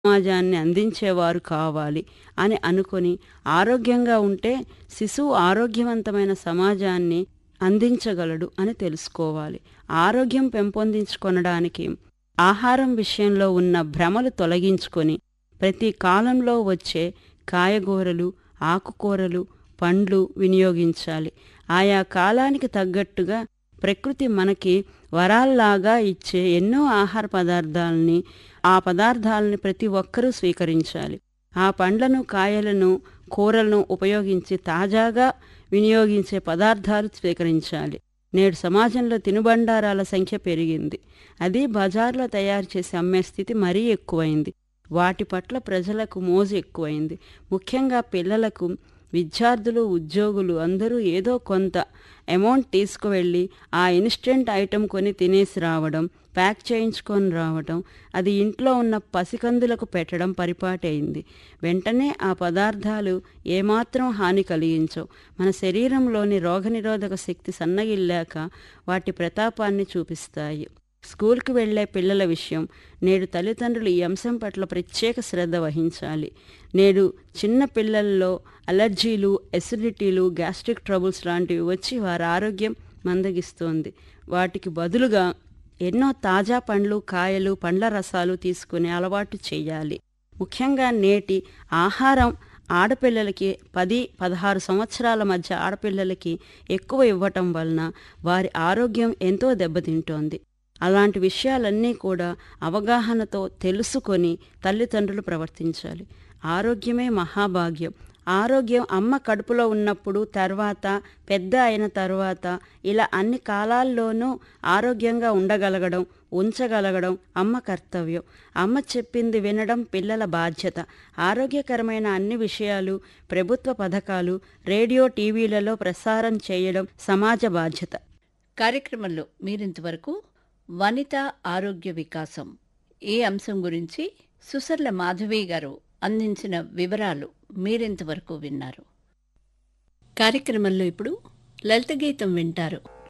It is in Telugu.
సమాజాన్ని అందించేవారు కావాలి అని అనుకొని ఆరోగ్యంగా ఉంటే శిశువు ఆరోగ్యవంతమైన సమాజాన్ని అందించగలడు అని తెలుసుకోవాలి ఆరోగ్యం పెంపొందించుకొనడానికి ఆహారం విషయంలో ఉన్న భ్రమలు తొలగించుకొని ప్రతి కాలంలో వచ్చే కాయగూరలు ఆకుకూరలు పండ్లు వినియోగించాలి ఆయా కాలానికి తగ్గట్టుగా ప్రకృతి మనకి వరాల్లాగా ఇచ్చే ఎన్నో ఆహార పదార్థాలని ఆ పదార్థాలని ప్రతి ఒక్కరూ స్వీకరించాలి ఆ పండ్లను కాయలను కూరలను ఉపయోగించి తాజాగా వినియోగించే పదార్థాలు స్వీకరించాలి నేడు సమాజంలో తినుబండారాల సంఖ్య పెరిగింది అది బజార్లో తయారు చేసి అమ్మే స్థితి మరీ ఎక్కువైంది వాటి పట్ల ప్రజలకు మోజు ఎక్కువైంది ముఖ్యంగా పిల్లలకు విద్యార్థులు ఉద్యోగులు అందరూ ఏదో కొంత అమౌంట్ తీసుకువెళ్ళి ఆ ఇన్స్టెంట్ ఐటెం కొని తినేసి రావడం ప్యాక్ చేయించుకొని రావడం అది ఇంట్లో ఉన్న పసికందులకు పెట్టడం పరిపాటైంది వెంటనే ఆ పదార్థాలు ఏమాత్రం హాని కలిగించవు మన శరీరంలోని రోగనిరోధక శక్తి సన్నగిల్లాక వాటి ప్రతాపాన్ని చూపిస్తాయి స్కూల్కి వెళ్లే పిల్లల విషయం నేడు తల్లిదండ్రులు ఈ అంశం పట్ల ప్రత్యేక శ్రద్ధ వహించాలి నేడు చిన్న పిల్లల్లో అలర్జీలు ఎసిడిటీలు గ్యాస్ట్రిక్ ట్రబుల్స్ లాంటివి వచ్చి వారి ఆరోగ్యం మందగిస్తోంది వాటికి బదులుగా ఎన్నో తాజా పండ్లు కాయలు పండ్ల రసాలు తీసుకునే అలవాటు చేయాలి ముఖ్యంగా నేటి ఆహారం ఆడపిల్లలకి పది పదహారు సంవత్సరాల మధ్య ఆడపిల్లలకి ఎక్కువ ఇవ్వటం వలన వారి ఆరోగ్యం ఎంతో దెబ్బతింటోంది అలాంటి విషయాలన్నీ కూడా అవగాహనతో తెలుసుకొని తల్లిదండ్రులు ప్రవర్తించాలి ఆరోగ్యమే మహాభాగ్యం ఆరోగ్యం అమ్మ కడుపులో ఉన్నప్పుడు తర్వాత పెద్ద అయిన తర్వాత ఇలా అన్ని కాలాల్లోనూ ఆరోగ్యంగా ఉండగలగడం ఉంచగలగడం అమ్మ కర్తవ్యం అమ్మ చెప్పింది వినడం పిల్లల బాధ్యత ఆరోగ్యకరమైన అన్ని విషయాలు ప్రభుత్వ పథకాలు రేడియో టీవీలలో ప్రసారం చేయడం సమాజ బాధ్యత కార్యక్రమంలో మీరింతవరకు వనిత ఆరోగ్య వికాసం ఈ అంశం గురించి సుసర్ల మాధవి గారు అందించిన వివరాలు మీరింతవరకు విన్నారు కార్యక్రమంలో ఇప్పుడు లలిత గీతం వింటారు